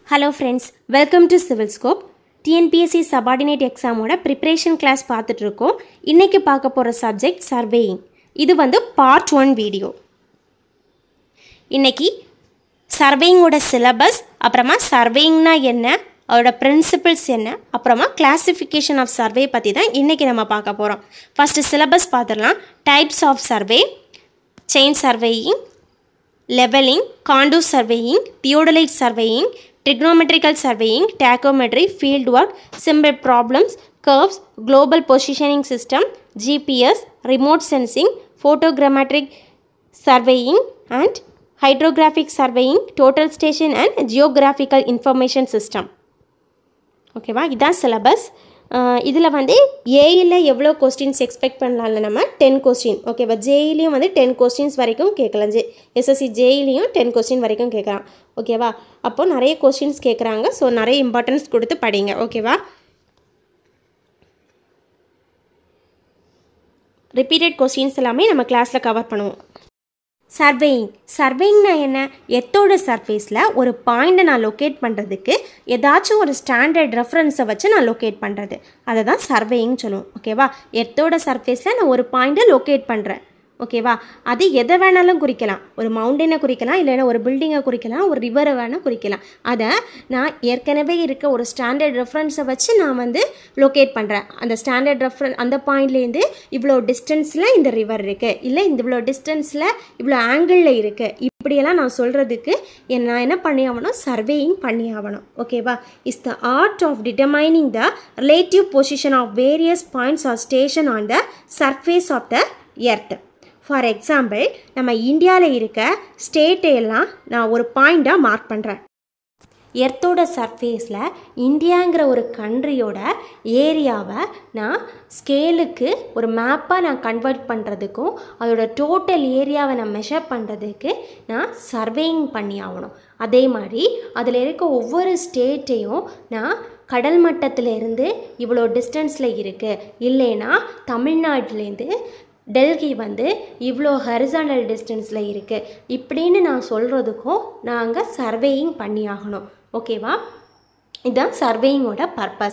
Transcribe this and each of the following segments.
Hello friends welcome to civil scope TNPSC subordinate எக்ஸாமோட preparation class பார்த்துட்ருக்கோம் இன்றைக்கி பார்க்க போகிற சப்ஜெக்ட் சர்வேயிங் இது வந்து பார்ட் ஒன் வீடியோ இன்னைக்கு சர்வேயிங்கோட சிலபஸ் அப்புறமா சர்வேயிங்னா என்ன அதோட பிரின்சிபிள்ஸ் என்ன அப்புறமா கிளாசிஃபிகேஷன் ஆஃப் சர்வே பற்றி தான் இன்றைக்கி நம்ம பார்க்க போகிறோம் ஃபஸ்ட்டு சிலபஸ் பார்த்துடலாம் types of survey chain surveying leveling, contour surveying, theodolite surveying, trigonometrical surveying, tachometry, fieldwork, symbol problems, curves, global positioning system, GPS, remote sensing, photogrammetric surveying and hydrographic surveying, total station and geographical information system. ஓகேவா இதான் syllabus இதில் வந்து ஏயில் எவ்வளோ questions expect பண்ணலாம்ல நம்ம ten question ஓகேவா ஜேயிலையும் வந்து ten questions வரைக்கும் கேட்கலாம் ஜே எஸ்எஸ்சி ஜேயிலையும் டென் கொஸ்டின் வரைக்கும் கேட்கலாம் ஓகேவா அப்போது நிறைய கொஸ்டின்ஸ் கேட்குறாங்க ஸோ நிறைய இம்பார்ட்டன்ஸ் கொடுத்து படிங்க ஓகேவா ரிப்பீட்டட் கொஸ்டின்ஸ் எல்லாமே நம்ம கிளாஸில் கவர் பண்ணுவோம் சர்வேயிங் சர்வேயிங்னா என்ன எத்தோட சர்ஃபேஸில் ஒரு பாயிண்ட்டை நான் லொக்கேட் பண்ணுறதுக்கு ஏதாச்சும் ஒரு ஸ்டாண்டர்ட் ரெஃபரன்ஸை வச்சு நான் லொக்கேட் பண்ணுறது அதை தான் சர்வேயிங் சொல்லுவோம் ஓகேவா எத்தோட சர்ஃபேஸில் நான் ஒரு பாயிண்ட்டை லொக்கேட் பண்ணுறேன் ஓகேவா அது எதை வேணாலும் குறிக்கலாம் ஒரு மவுண்டனை குறிக்கலாம் இல்லைன்னா ஒரு பில்டிங்கை குறிக்கலாம் ஒரு ரிவரை வேணால் குறிக்கலாம் அதை நான் ஏற்கனவே இருக்க ஒரு ஸ்டாண்டர்ட் ரெஃபரன்ஸை வச்சு நான் வந்து லொக்கேட் பண்ணுறேன் அந்த ஸ்டாண்டர்ட் ரெஃபரன் அந்த பாயிண்ட்லேருந்து இவ்வளோ டிஸ்டன்ஸில் இந்த ரிவர் இருக்குது இல்லை இந்த இவ்வளோ டிஸ்டன்ஸில் இவ்வளோ ஆங்கிளில் இருக்குது இப்படியெல்லாம் நான் சொல்கிறதுக்கு நான் என்ன பண்ணி ஆகணும் சர்வேயிங் பண்ணி ஆகணும் ஓகேவா is the art of determining the relative position of various points or station on the surface of the earth for example நம்ம இந்தியாவில் இருக்க ஸ்டேட்டையெல்லாம் நான் ஒரு பாயிண்ட்டாக மார்க் பண்ணுறேன் எர்த்தோட சர்ஃபேஸில் இந்தியாங்கிற ஒரு கண்ட்ரியோட ஏரியாவை நான் ஸ்கேலுக்கு ஒரு மேப்பாக நான் கன்வெர்ட் பண்ணுறதுக்கும் அதோட டோட்டல் ஏரியாவை நான் மெஷர் பண்ணுறதுக்கு நான் சர்வேயிங் பண்ணி ஆகணும் அதே மாதிரி அதில் இருக்க ஒவ்வொரு ஸ்டேட்டையும் நான் கடல் மட்டத்திலேருந்து இவ்வளோ டிஸ்டன்ஸில் இருக்குது இல்லைன்னா தமிழ்நாட்டிலேருந்து டெல்கி வந்து இவ்வளோ ஹரிசாண்டல் டிஸ்டன்ஸில் இருக்குது இப்படின்னு நான் சொல்கிறதுக்கும் நாங்கள் சர்வேயிங் பண்ணி ஆகணும் ஓகேவா இதுதான் சர்வேயிங்கோட பர்பஸ்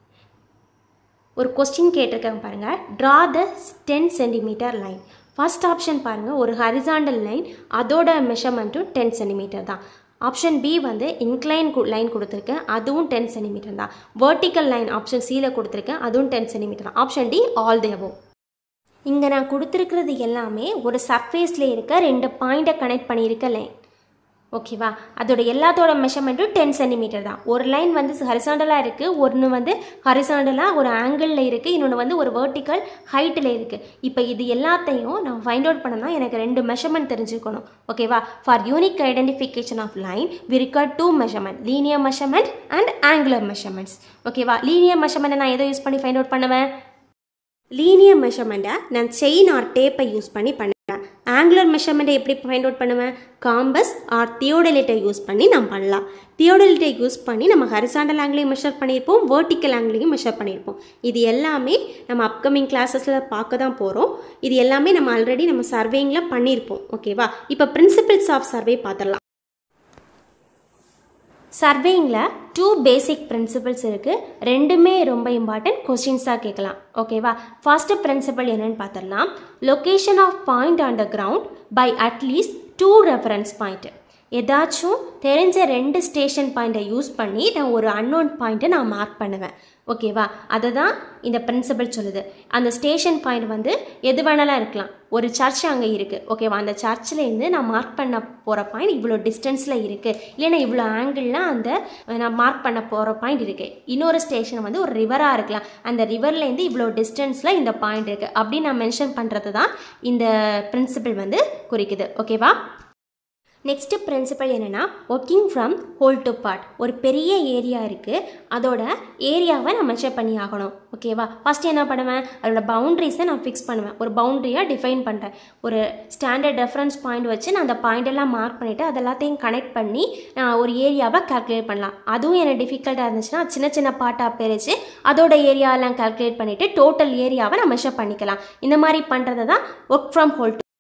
ஒரு கொஸ்டின் கேட்டிருக்காங்க பாருங்கள் draw the ten centimetre line first option பாருங்கள் ஒரு ஹரிசாண்டல் லைன் அதோட மெஷர்மெண்ட்டும் டென் சென்டிமீட்டர் தான் ஆப்ஷன் பி வந்து இன்க்ளைன் லைன் கொடுத்துருக்கேன் அதுவும் டென் சென்டிமீட்டர் தான் வேர்ட்டிக்கல் லைன் ஆப்ஷன் சியில் கொடுத்துருக்கேன் அதுவும் டென் சென்டிமீட்டர் தான் ஆப்ஷன் டி ஆல் தேவோ இங்கே நான் கொடுத்துருக்கிறது எல்லாமே ஒரு சர்ஃபேஸில் இருக்க ரெண்டு பாயிண்ட்டை கனெக்ட் பண்ணியிருக்க லைன் ஓகேவா அதோட எல்லாத்தோட மெஷர்மெண்ட்டும் டென் சென்டிமீட்டர் தான் ஒரு லைன் வந்து ஹரிசாண்டலாக இருக்குது ஒன்று வந்து ஹரிசாண்டலாக ஒரு ஆங்கிளில் இருக்குது இன்னொன்று வந்து ஒரு வேர்ட்டிக்கல் ஹைட்டில் இருக்குது இப்போ இது எல்லாத்தையும் நான் ஃபைண்ட் அவுட் பண்ணனா எனக்கு ரெண்டு மெஷர்மெண்ட் தெரிஞ்சுக்கணும் ஓகேவா for unique identification of line we record two measurement linear measurement and angular measurements ஓகேவா லீனியர் மெஷர்மெண்ட்டை நான் எதை யூஸ் பண்ணி ஃபைண்ட் அவுட் பண்ணுவேன் லீனியர் மெஷர்மெண்ட்டை நான் செயின் ஆர் டேப்பை யூஸ் பண்ணி பண்ணுவேன் ஆங்குலர் மெஷர்மெண்ட்டை எப்படி ஃபைண்ட் அவுட் பண்ணுவேன் காம்பஸ் ஆர் தியோடலிட்டை யூஸ் பண்ணி நான் பண்ணலாம் தியோடலிட்டை யூஸ் பண்ணி நம்ம ஹரிசாண்டல் ஆங்கிளையும் மெஷர் பண்ணியிருப்போம் வேர்ட்டிக்கல் ஆங்கிளையும் மெஷர் பண்ணியிருப்போம் இது எல்லாமே நம்ம அப்கமிங் கிளாஸஸில் பார்க்க தான் போகிறோம் இது எல்லாமே நம்ம ஆல்ரெடி நம்ம சர்வேயிங்கில் பண்ணியிருப்போம் ஓகேவா இப்போ பிரின்சிபிள்ஸ் ஆஃப் சர்வே பார்த்துடலாம் சர்வேயிங்கில் டூ பேசிக் பிரின்சிபல்ஸ் இருக்குது ரெண்டுமே ரொம்ப இம்பார்ட்டன்ட் கொஸ்டின்ஸாக கேட்கலாம் ஓகேவா ஃபஸ்ட்டு பிரின்சிபல் என்னென்னு பார்த்துடலாம் location of point on the ground by at least two reference point ஏதாச்சும் தெரிஞ்ச ரெண்டு ஸ்டேஷன் பாயிண்ட்டை யூஸ் பண்ணி நான் ஒரு அன்னோன் பாயிண்ட்டை நான் மார்க் பண்ணுவேன் ஓகேவா அதை தான் இந்த பிரின்சிபல் சொல்லுது அந்த ஸ்டேஷன் பாயிண்ட் வந்து எது வேணாலும் இருக்கலாம் ஒரு சர்ச் அங்கே இருக்குது ஓகேவா அந்த சர்ச்சிலேருந்து நான் மார்க் பண்ண போகிற பாயிண்ட் இவ்வளோ டிஸ்டன்ஸில் இருக்குது இல்லைன்னா இவ்வளோ ஆங்கிளில் அந்த நான் மார்க் பண்ண போகிற பாயிண்ட் இருக்குது இன்னொரு ஸ்டேஷன் வந்து ஒரு ரிவராக இருக்கலாம் அந்த ரிவர்லேருந்து இவ்வளோ டிஸ்டன்ஸில் இந்த பாயிண்ட் இருக்குது அப்படின்னு நான் மென்ஷன் பண்ணுறது தான் இந்த பிரின்சிபல் வந்து குறிக்குது ஓகேவா நெக்ஸ்ட்டு பிரின்சிபல் என்னென்னா working from whole to part ஒரு பெரிய ஏரியா இருக்குது அதோட ஏரியாவை நான் மெஷர் பண்ணி ஆகணும் ஓகேவா ஃபஸ்ட்டு என்ன பண்ணுவேன் அதோட பவுண்ட்ரிஸை நான் ஃபிக்ஸ் பண்ணுவேன் ஒரு பவுண்ட்ரியாக டிஃபைன் பண்ணுறேன் ஒரு ஸ்டாண்டர்ட் ரெஃபரன்ஸ் பாயிண்ட் வச்சு நான் அந்த பாயிண்டெல்லாம் மார்க் பண்ணிவிட்டு அது எல்லாத்தையும் கனெக்ட் பண்ணி நான் ஒரு ஏரியாவை கால்குலேட் பண்ணலாம் அதுவும் எனக்கு டிஃபிகல்ட்டாக இருந்துச்சுன்னா சின்ன சின்ன பார்ட்டாக பிரித்து அதோட ஏரியாவெல்லாம் கால்குலேட் பண்ணிவிட்டு டோட்டல் ஏரியாவை நான் மெஷர் பண்ணிக்கலாம் இந்த மாதிரி பண்ணுறது தான் work from whole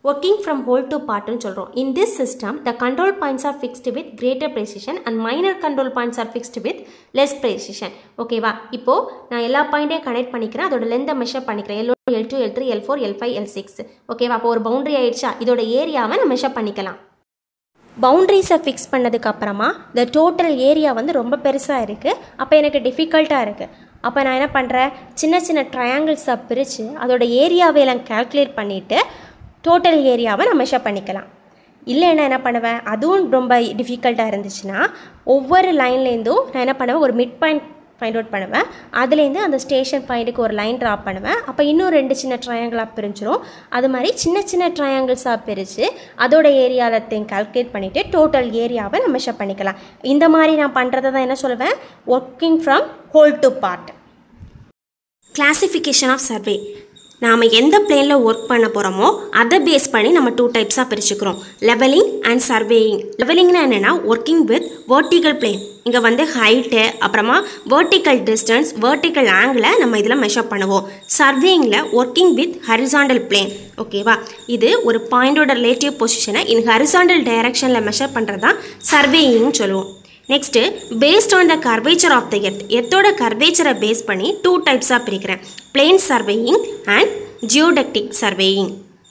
working from whole to பார்ட்னு சொல்கிறோம் in this system the control points are fixed with greater precision and minor control points are fixed with less precision ஓகேவா இப்போது நான் எல்லா பாயிண்ட்டையும் கனெக்ட் பண்ணிக்கிறேன் அதோட லென்த்தை மெஷர் பண்ணிக்கிறேன் L one L two L three L four L five L six ஓகேவா அப்போ ஒரு பவுண்டரி ஆயிடுச்சா இதோட ஏரியாவை நான் மெஷர் பண்ணிக்கலாம் பவுண்ட்ரிஸை ஃபிக்ஸ் பண்ணதுக்கு அப்புறமா இந்த டோட்டல் ஏரியா வந்து ரொம்ப பெருசாக இருக்குது அப்போ எனக்கு டிஃபிகல்ட்டாக இருக்குது அப்போ நான் என்ன பண்ணுறேன் சின்ன சின்ன ட்ரையாங்கிள்ஸை பிரித்து அதோட ஏரியாவை எல்லாம் கால்குலேட் பண்ணிவிட்டு டோட்டல் ஏரியாவை நான் மெஷர் பண்ணிக்கலாம் இல்லைன்னா என்ன பண்ணுவேன் அதுவும் ரொம்ப டிஃபிகல்ட்டாக இருந்துச்சுன்னா ஒவ்வொரு லைன்லேருந்தும் நான் என்ன பண்ணுவேன் ஒரு மிட் பாயிண்ட் ஃபைண்ட் அவுட் பண்ணுவேன் அதுலேருந்து அந்த ஸ்டேஷன் பாயிண்ட்டுக்கு ஒரு லைன் ட்ரா பண்ணுவேன் அப்போ இன்னும் ரெண்டு சின்ன ட்ரையாங்கிளாக பிரிஞ்சிரும் அது மாதிரி சின்ன சின்ன ட்ரையாங்கிள்ஸாக பிரித்து அதோட ஏரியாவில் கால்குலேட் பண்ணிவிட்டு டோட்டல் ஏரியாவை நம்ம மெஷர் பண்ணிக்கலாம் இந்த மாதிரி நான் பண்ணுறதை தான் என்ன சொல்லுவேன் working from whole to part classification of survey நாம் எந்த பிளேனில் ஒர்க் பண்ண போகிறோமோ அதை பேஸ் பண்ணி நம்ம டூ டைப்ஸாக பிரிச்சுக்கிறோம் லெவலிங் அண்ட் சர்வேயிங் லெவலிங்னா என்னென்னா ஒர்க்கிங் வித் வேர்ட்டிக்கல் பிளேன் இங்கே வந்து ஹைட்டு அப்புறமா வேர்ட்டிக்கல் டிஸ்டன்ஸ் வேர்ட்டிக்கல் ஆங்கிளை நம்ம இதில் மெஷர் பண்ணுவோம் சர்வேயிங்கில் ஒர்க்கிங் வித் ஹரிசாண்டல் பிளேன் ஓகேவா இது ஒரு பாயிண்டோட ரிலேட்டிவ் பொசிஷனை இன் ஹரிசாண்டல் டைரக்ஷனில் மெஷர் பண்ணுறது தான் சர்வேயிங்னு சொல்லுவோம் next based on the curvature of the earth எர்த்தோட கர்வேச்சரை பேஸ் பண்ணி டூ டைப்ஸாக பிரிக்கிறேன் plane surveying and geodetic surveying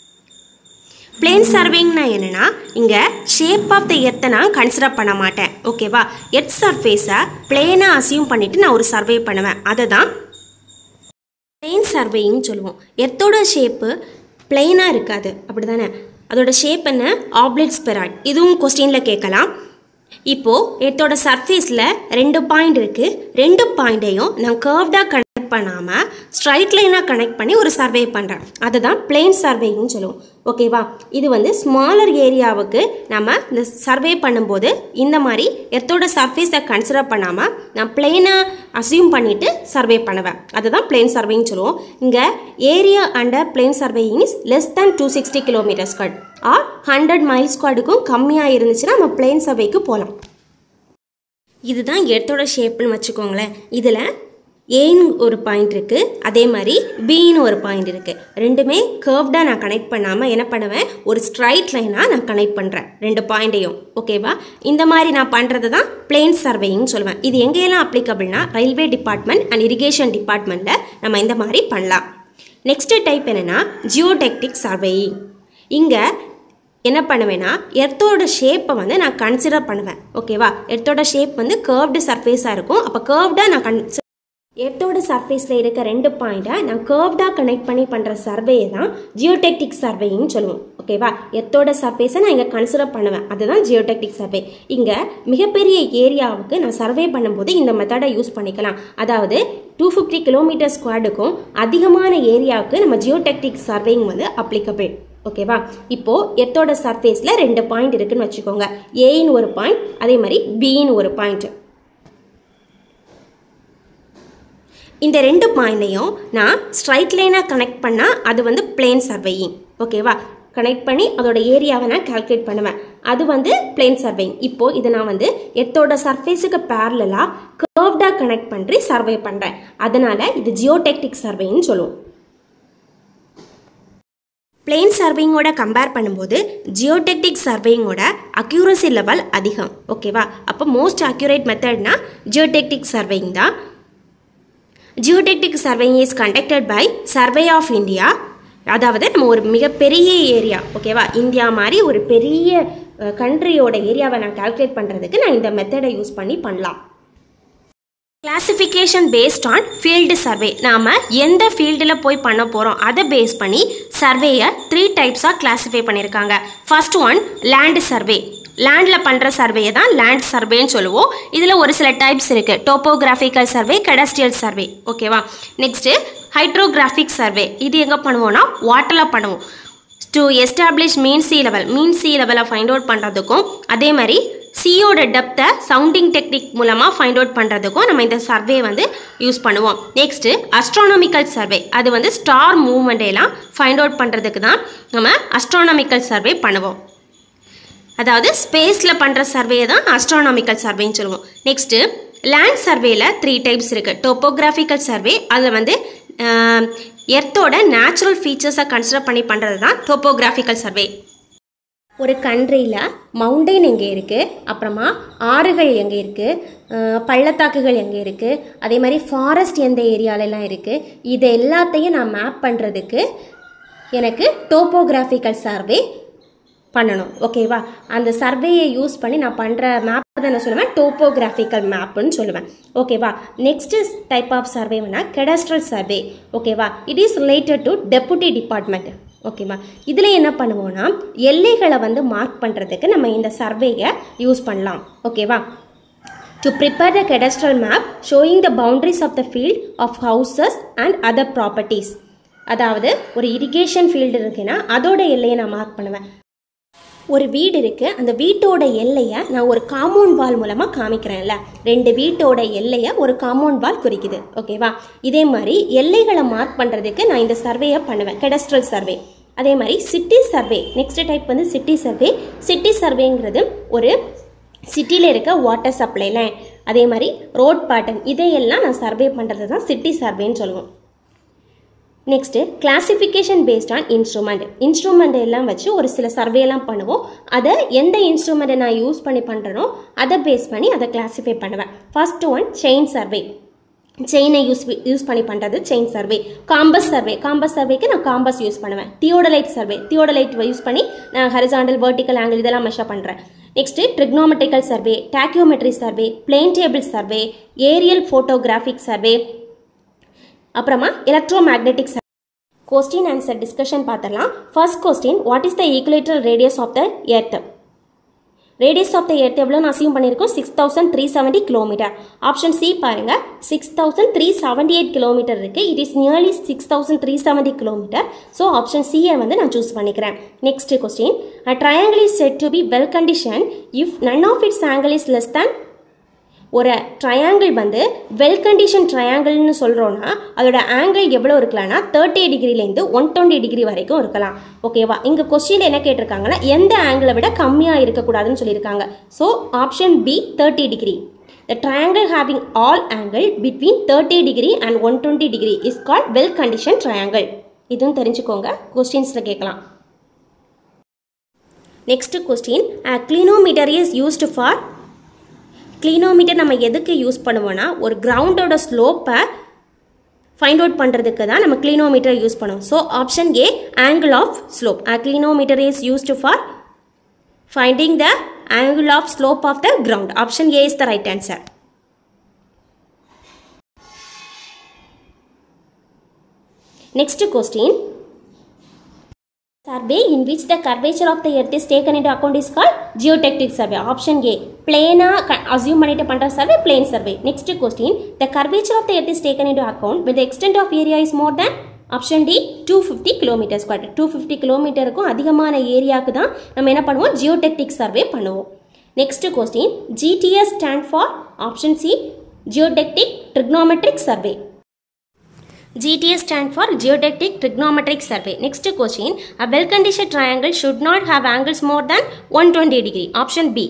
plane சர்வேயிங்னா என்னென்னா இங்கே ஷேப் ஆஃப் த எர்த்தை நான் கன்சிடர் பண்ண மாட்டேன் ஓகேவா எர்த் சர்ஃபேஸை பிளேனாக அசியூம் பண்ணிவிட்டு நான் ஒரு சர்வே பண்ணுவேன் அதை தான் பிளேன் சர்வேயிங் சொல்லுவோம் எர்த்தோட ஷேப்பு பிளெயினாக இருக்காது அப்படி தானே அதோட ஷேப் என்ன ஆப்லெட் ஸ்பெராய்ட் இதுவும் கொஸ்டினில் கேட்கலாம் இப்போது எர்த்தோட சர்ஃபேஸில் ரெண்டு பாயிண்ட் இருக்குது ரெண்டு பாயிண்ட்டையும் நான் கர்வ்டாக கனெக்ட் பண்ணாமல் ஸ்ட்ரைட் லைனாக கனெக்ட் பண்ணி ஒரு சர்வே பண்ணுறேன் அதை தான் பிளெயின் சர்வேன்னு சொல்லுவோம் ஓகேவா இது வந்து ஸ்மாலர் ஏரியாவுக்கு நம்ம இந்த சர்வே பண்ணும்போது இந்த மாதிரி எர்த்தோட சர்ஃபேஸை கன்சிடர் பண்ணாமல் நான் பிளெயினாக அசியூம் பண்ணிவிட்டு சர்வே பண்ணுவேன் அதை தான் பிளெயின் சர்வேன்னு சொல்லுவோம் இங்கே area under plane surveying is less than two sixty kilometre squared or hundred mile ஸ்குவாடுக்கும் கம்மியாக இருந்துச்சுன்னா நம்ம பிளெயின் சர்வேக்கு போகலாம் இதுதான் எர்த்தோட ஷேப்புன்னு வச்சுக்கோங்களேன் இதில் ஏன்னு ஒரு பாயிண்ட் இருக்குது அதே மாதிரி பின்னு ஒரு பாயிண்ட் இருக்குது ரெண்டுமே கர்வ்டாக நான் கனெக்ட் பண்ணாமல் என்ன பண்ணுவேன் ஒரு ஸ்ட்ரைட் லைனாக நான் கனெக்ட் பண்ணுறேன் ரெண்டு பாயிண்ட்டையும் ஓகேவா இந்த மாதிரி நான் பண்ணுறது தான் பிளேன் சர்வேயிங் சொல்லுவேன் இது எங்கெல்லாம் அப்ளிகபிள்னா ரயில்வே டிபார்ட்மெண்ட் அண்ட் இரிகேஷன் டிபார்ட்மெண்ட்டில் நம்ம இந்த மாதிரி பண்ணலாம் நெக்ஸ்ட் டைப் என்னென்னா ஜியோடெக்டிக் சர்வேயிங் இங்கே என்ன பண்ணுவேன்னா எர்த்தோட ஷேப்பை வந்து நான் கன்சிடர் பண்ணுவேன் ஓகேவா எர்த்தோட ஷேப் வந்து கர்வ்டு சர்ஃபேஸாக இருக்கும் அப்போ கர்வ்டாக நான் கன் எர்த்தோட சர்ஃபேஸில் இருக்க ரெண்டு பாயிண்ட்டை நான் கர்வ்டாக கனெக்ட் பண்ணி பண்ணுற சர்வேயை தான் ஜியோடெக்டிக் சர்வேயின்னு சொல்லுவோம் ஓகேவா எர்த்தோட சர்ஃபேஸை நான் இங்கே கன்சிடர் பண்ணுவேன் அதுதான் ஜியோடெக்டிக் சர்வே இங்கே மிகப்பெரிய ஏரியாவுக்கு நான் சர்வே பண்ணும்போது இந்த மெத்தடை யூஸ் பண்ணிக்கலாம் அதாவது டூ ஃபிஃப்டி கிலோமீட்டர் ஸ்குவாடுக்கும் அதிகமான ஏரியாவுக்கு நம்ம ஜியோடெக்டிக் சர்வேயிங் வந்து அப்ளிகபிள் ஓகேவா இப்போ எர்த்தோட சர்ஃபேஸில் ரெண்டு பாயிண்ட் இருக்குன்னு வச்சுக்கோங்க ஏன்னு ஒரு பாயிண்ட் அதே மாதிரி பின்னு ஒரு பாயிண்ட் இந்த ரெண்டு பாயிண்டையும் நான் ஸ்ட்ரைட் லைனாக கனெக்ட் பண்ணால் அது வந்து பிளேன் சர்வேயிங் ஓகேவா கனெக்ட் பண்ணி அதோட ஏரியாவை நான் கால்குலேட் பண்ணுவேன் அது வந்து பிளேன் சர்வேயிங் இப்போ இதை நான் வந்து எர்த்தோட சர்ஃபேஸுக்கு பேரலாக கர்வ்டாக கனெக்ட் பண்ணி சர்வே பண்ணுறேன் அதனால் இது ஜியோடெக்டிக் சர்வேன்னு சொல்லுவோம் பிளெயின் சர்வேயிங்கோட கம்பேர் பண்ணும்போது ஜியோடெக்டிக் சர்வேயிங்கோட அக்யூரசி லெவல் அதிகம் ஓகேவா அப்போ மோஸ்ட் அக்யூரேட் மெத்தட்னா ஜியோடெக்டிக் சர்வேயிங் தான் geodetic surveying is conducted by survey of India அதாவது நம்ம ஒரு மிகப்பெரிய ஏரியா ஓகேவா இந்தியா மாதிரி ஒரு பெரிய கண்ட்ரியோட ஏரியாவை நான் கால்குலேட் பண்ணுறதுக்கு நான் இந்த மெத்தடை யூஸ் பண்ணி பண்ணலாம் classification based on field survey நாம் எந்த ஃபீல்டில் போய் பண்ண போகிறோம் அதை பேஸ் பண்ணி சர்வேயை த்ரீ டைப்ஸாக கிளாஸிஃபை பண்ணியிருக்காங்க ஃபர்ஸ்ட் ஒன் லேண்ட் சர்வே லேண்டில் பண்ணுற சர்வேயை தான் லேண்ட் சர்வேன்னு சொல்லுவோம் இதில் ஒரு சில டைப்ஸ் இருக்குது டோப்போகிராஃபிக்கல் சர்வே கடஸ்ட்ரியல் சர்வே ஓகேவா நெக்ஸ்ட்டு ஹைட்ரோகிராஃபிக் சர்வே இது எங்கே பண்ணுவோம்னா வாட்டரில் பண்ணுவோம் to establish mean sea level mean sea லெவலை ஃபைண்ட் அவுட் பண்ணுறதுக்கும் அதே மாதிரி சியோட டெப்த்தை சவுண்டிங் டெக்னிக் மூலமாக ஃபைண்ட் அவுட் பண்ணுறதுக்கும் நம்ம இந்த சர்வே வந்து யூஸ் பண்ணுவோம் நெக்ஸ்ட்டு அஸ்ட்ரானமிக்கல் சர்வே அது வந்து ஸ்டார் மூவ்மெண்ட்டையெல்லாம் ஃபைண்ட் அவுட் பண்ணுறதுக்கு தான் நம்ம அஸ்ட்ரானமிக்கல் சர்வே பண்ணுவோம் அதாவது ஸ்பேஸில் பண்ணுற சர்வே தான் அஸ்ட்ரானாமிக்கல் சர்வேன்னு சொல்லுவோம் நெக்ஸ்ட்டு லேண்ட் சர்வேல த்ரீ டைப்ஸ் இருக்குது டோப்போகிராஃபிக்கல் சர்வே அதில் வந்து எர்த்தோட நேச்சுரல் ஃபீச்சர்ஸை கன்சிடர் பண்ணி பண்ணுறது தான் டோப்போகிராஃபிக்கல் சர்வே ஒரு கண்ட்ரியில் மவுண்டெயின் எங்கே இருக்குது அப்புறமா ஆறுகள் எங்கே இருக்குது பள்ளத்தாக்குகள் எங்கே இருக்குது அதே மாதிரி ஃபாரஸ்ட் எந்த ஏரியாலெலாம் இருக்குது இது எல்லாத்தையும் நான் மேப் பண்ணுறதுக்கு எனக்கு டோப்போகிராஃபிக்கல் சர்வே பண்ணணும் ஓகேவா அந்த சர்வேயை யூஸ் பண்ணி நான் பண்ணுற மேப் தான் நான் சொல்லுவேன் டோப்போகிராஃபிக்கல் மேப்புன்னு சொல்லுவேன் ஓகேவா நெக்ஸ்ட் டைப் ஆஃப் சர்வே வேணால் கெடஸ்ட்ரல் சர்வே ஓகேவா it is related to deputy department ஓகேவா இதில் என்ன பண்ணுவோம்னா எல்லைகளை வந்து மார்க் பண்ணுறதுக்கு நம்ம இந்த சர்வேயை யூஸ் பண்ணலாம் ஓகேவா to prepare the cadastral map showing the boundaries of the field of houses and other properties அதாவது ஒரு இரிகேஷன் ஃபீல்டு இருக்குன்னா அதோட எல்லையை நான் மார்க் பண்ணுவேன் ஒரு வீடு இருக்குது அந்த வீட்டோட எல்லையை நான் ஒரு காம்பவுண்ட் வால் மூலமாக காமிக்கிறேன்ல ரெண்டு வீட்டோட எல்லையை ஒரு காம்பவுண்ட் வால் குறிக்குது ஓகேவா இதே மாதிரி எல்லைகளை மார்க் பண்ணுறதுக்கு நான் இந்த சர்வேயை பண்ணுவேன் கெடஸ்ட்ரல் சர்வே அதே மாதிரி சிட்டி சர்வே நெக்ஸ்ட் டைப் வந்து சிட்டி சர்வே சிட்டி சர்வேங்கிறது ஒரு சிட்டியில் இருக்க வாட்டர் சப்ளை லைன் அதே மாதிரி ரோட் பேட்டர்ன் இதையெல்லாம் நான் சர்வே பண்ணுறது தான் சிட்டி சர்வேன்னு சொல்லுவோம் next classification based on instrument instrument எல்லாம் வச்சு ஒரு சில சர்வேலாம் பண்ணுவோம் அதை எந்த இன்ஸ்ட்ருமெண்ட்டை நான் யூஸ் பண்ணி பண்ணுறனோ அதை பேஸ் பண்ணி அதை கிளாஸிஃபை பண்ணுவேன் ஃபர்ஸ்ட் ஒன் செயின் சர்வே செயினை யூஸ் யூஸ் பண்ணி பண்ணுறது chain survey compass survey compass சர்வேக்கு நான் காம்பஸ் யூஸ் பண்ணுவேன் தியோடலைட் சர்வே தியோடலைட் யூஸ் பண்ணி நான் ஹரிசாண்டல் வெர்டிக்கல் ஆங்கிள் இதெல்லாம் மெஷர் பண்ணுறேன் next trigonometrical survey tachymetry survey plane table survey aerial photographic survey அப்புறமா electro magnetic question answer discussion பார்த்துடலாம் first question what is the equator radius of the earth radius of the earth எவ்வளோ assume பண்ணியிருக்கோம் six thousand three seventy kilometre option C பாருங்க six thousand three seventy eight kilometre இருக்குது it is nearly six thousand three seventy kilometre so option சியை வந்து நான் choose பண்ணிக்கிறேன் next question a triangle is set to be well condition if none of its angle is less than ஒரு triangle வந்து well condition ட்ரையாங்கிள்னு சொல்கிறோன்னா அதோட angle எவ்வளோ இருக்கலாம்னா தேர்ட்டி டிகிரிலேருந்து ஒன் டுவெண்ட்டி டிகிரி வரைக்கும் இருக்கலாம் ஓகேவா இங்கே கொஸ்டின் என்ன கேட்டிருக்காங்கன்னா எந்த ஆங்கிளை விட கம்மியாக இருக்கக்கூடாதுன்னு சொல்லியிருக்காங்க so option B thirty degree the triangle having all angle between thirty degree and one twenty degree is called well condition triangle இதுவும் தெரிஞ்சுக்கோங்க கொஸ்டின்ஸில் கேட்கலாம் next question clinometer is used for clinometer நம்ம எதுக்கு யூஸ் பண்ணுவோம்னா ஒரு கிரவுண்டோட ஸ்லோப்பை ஃபைண்ட் அவுட் பண்ணுறதுக்கு தான் நம்ம கிளீனோமீட்டர் யூஸ் பண்ணுவோம் so option A angle of slope a clinometer is used for finding the angle of slope of the ground option A is the right answer next question survey in which the curvature of the earth is taken into account is called geotectic survey option a plane assume பண்ணிட்டு பண்ற survey plane survey next question the curvature of the earth is taken into account when the extent of area is more than option D two fifty kilometre square two fifty கிலோமீட்டருக்கும் அதிகமான ஏரியாவுக்கு தான் நம்ம என்ன பண்ணுவோம் geodetic survey பண்ணுவோம் next question GTS stand for option C geodetic trigonometric survey GTS stand for Geodetic Trigonometric Survey. Next question. A well-conditioned triangle should not have angles more than 120 degree. Option B.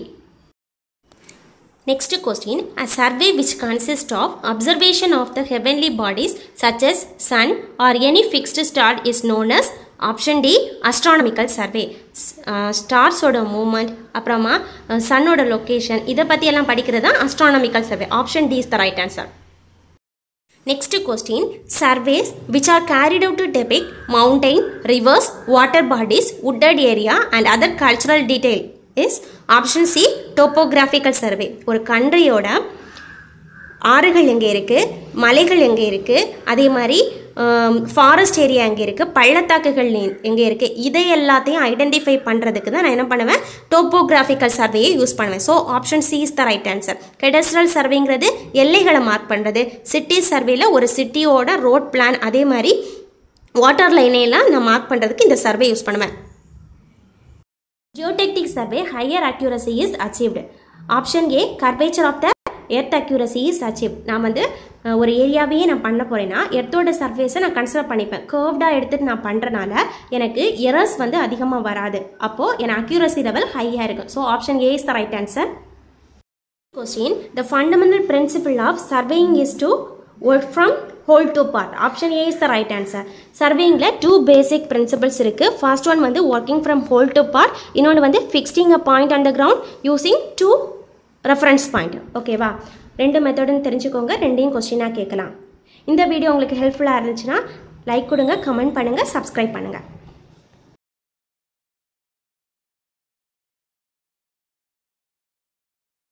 Next question. A survey which consists of observation of the heavenly bodies such as sun or any fixed star is known as option D astronomical survey ஸ்டார்ஸோட movement அப்புறமா சன்னோட location இதை பற்றி எல்லாம் படிக்கிறது தான் astronomical survey option D is the right answer Next question surveys which are carried out to depict mountain, rivers, water bodies, wooded area and other cultural detail is option C topographical survey ஒரு கண்ட்ரியோட ஆறுகள் எங்கே இருக்குது மலைகள் எங்கே இருக்குது அதே மாதிரி forest area எங்கே இருக்குது பள்ளத்தாக்குகள் எங்கே இருக்குது இதை எல்லாத்தையும் ஐடென்டிஃபை பண்ணுறதுக்கு தான் நான் என்ன பண்ணுவேன் டோப்போகிராஃபிக்கல் சர்வேயை யூஸ் பண்ணுவேன் so option C is the right answer cadastral சர்வேங்கிறது எல்லைகளை மார்க் பண்ணுறது சிட்டி சர்வேல ஒரு சிட்டியோட ரோட் பிளான் அதே மாதிரி வாட்டர் லைனையெல்லாம் நான் மார்க் பண்ணுறதுக்கு இந்த சர்வே யூஸ் பண்ணுவேன் geodetic survey higher accuracy is achieved option A curvature of the earth accuracy is achieve நான் வந்து ஒரு ஏரியாவையே நான் பண்ண போகிறேன்னா எர்த்தோட சர்ஃபேஸை நான் கன்சிடர் பண்ணிப்பேன் கர்வ்டாக எடுத்துகிட்டு நான் பண்ணுறனால எனக்கு எரர்ஸ் வந்து அதிகமாக வராது அப்போது எனக்கு அக்யூரசி லெவல் ஹையாக இருக்கும் so option A is the right answer question the fundamental principle of surveying is to work from whole to part option A is the right answer சர்வேயிங்கில் டூ பேசிக் பிரின்சிபல்ஸ் இருக்குது first one வந்து working from whole to part இன்னொன்று வந்து fixing a point on the ground using two reference point ஓகேவா ரெண்டு மெத்தடுன்னு தெரிஞ்சுக்கோங்க ரெண்டையும் கொஸ்டினாக கேட்கலாம் இந்த வீடியோ உங்களுக்கு ஹெல்ப்ஃபுல்லாக இருந்துச்சுன்னா லைக் கொடுங்க கமெண்ட் பண்ணுங்கள் சப்ஸ்கிரைப் பண்ணுங்கள்